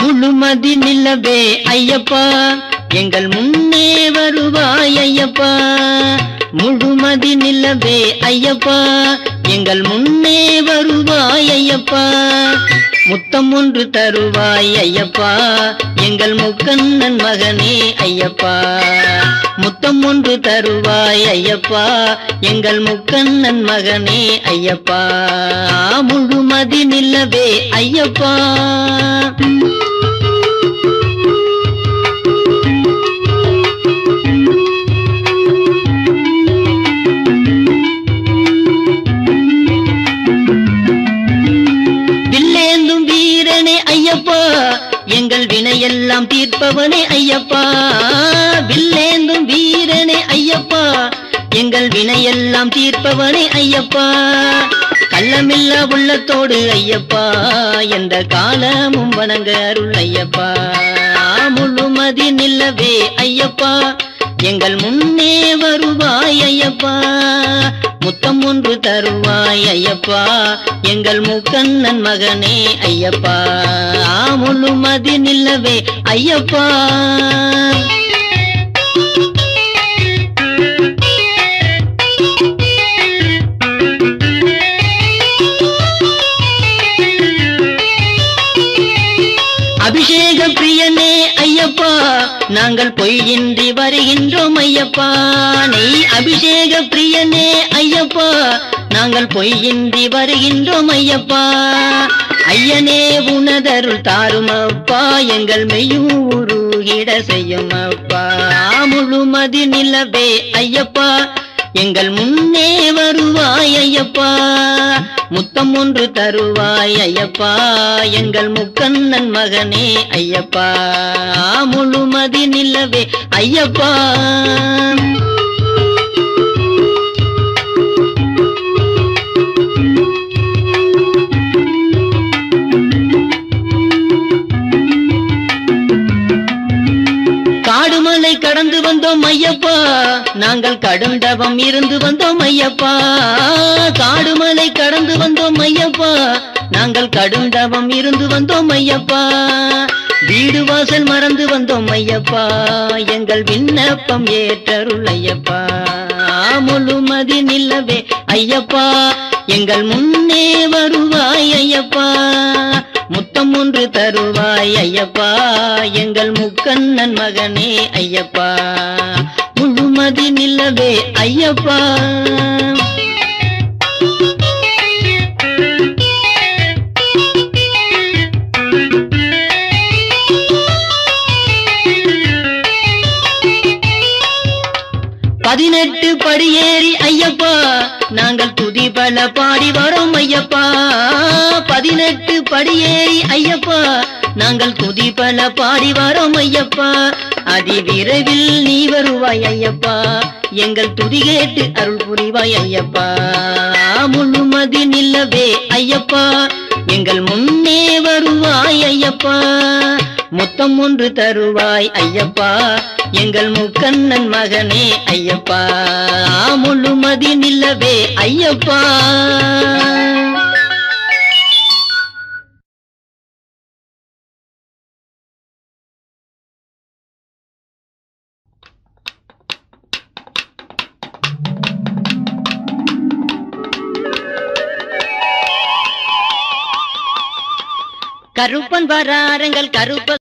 முழுமதி நிலவே ஐயப்பா எங்கள் முன்னே வருவாய் ஐயப்பா முழுமதி நிலவே ஐயப்பா எங்கள் முன்னே வருவாய் ஐயப்பா முத்தம் ஒன்று தருவாய் ஐயப்பா எங்கள் முக்கண்ணன் மகனே ஐயப்பா முத்தம் ஒன்று தருவாய் ஐயப்பா எங்கள் முக்கண்ணன் மகனே ஐயப்பா முழுமதி நிலவே ஐயப்பா வில்லேந்தும் வீரனே ஐயப்பா எங்கள் வினையெல்லாம் தீர்ப்பவனே ஐயப்பா வில்லேந்தும் வீரனே ஐயப்பா எங்கள் வினையெல்லாம் தீர்ப்பவனே ஐயப்பா கள்ளமில்லா உள்ளத்தோடு ஐயப்பா எந்த காலமும் வணங்க அருள் ஐயப்பா முழுமதி நில்லவே ஐயப்பா எங்கள் முன்னே வருவாய் ஐயப்பா முத்தம் ஒன்று தருவாய் ஐயப்பா எங்கள் முக்கண்ணன் மகனே ஐயப்பா முழுமதி நில்லவே ஐயப்பா அபிஷேக பிரியனே ஐயப்பா நாங்கள் பொய்யின்றி வருகின்றோம் ஐயப்பா நெய் அபிஷேக பிரியனே ஐயப்பா நாங்கள் பொய்யின்றி வருகின்றோம் ஐயப்பா ஐயனே உனதருள் தாரும் அப்பா எங்கள் மெய்யும் உருகிட செய்யும் அப்பா முழுமதி நிலவே ஐயப்பா எங்கள் முன்னே வருவாய் ஐயப்பா முத்தம் ஒன்று தருவாய் ஐயப்பா எங்கள் முக்கண்ணன் மகனே ஐயப்பா முழுமதி நிலவே ஐயப்பா காடுமலை கடந்து வந்தோம் ஐயப்பா நாங்கள் கடும் தவம் இருந்து வந்தோம் ஐயப்பா காடுமலை கடந்து வந்தோம் ஐயப்பா நாங்கள் கடும் தவம் இருந்து வந்தோம் ஐயப்பா வீடு வாசல் மறந்து வந்தோம் ஐயப்பா எங்கள் விண்ணப்பம் ஏற்றருள் ஐயப்பா முழுமதி நில்லவே ஐயப்பா எங்கள் முன்னே வருவாய் ஐயப்பா முத்தம் ஒன்று தருவாய் ஐயப்பா எங்கள் முக்கண்ணன் மகனே ஐயப்பா முழுமதி நில்லவே ஐயப்பா பதினெட்டு படியேறி ஐயப்பா நாங்கள் துதி பல பாடி வரோம் ஐயப்பா பதினெட்டு படியேறி ஐயப்பா நாங்கள் துதி பல பாடி வரோம் ஐயப்பா அதி விரைவில் நீ வருவாய் ஐயப்பா எங்கள் துதி கேட்டு அருள் புரிவாய் ஐயப்பா முழுமதி நில்லவே ஐயப்பா எங்கள் முன்னே வருவாய் ஐயப்பா முத்தம் ஒன்று தருவாய் ஐயப்பா எங்கள் முக்கண்ணன் மகனே ஐயப்பா முழுமதி நில்லவே ஐயப்பா கருப்பன் வராரங்கள் கருப்ப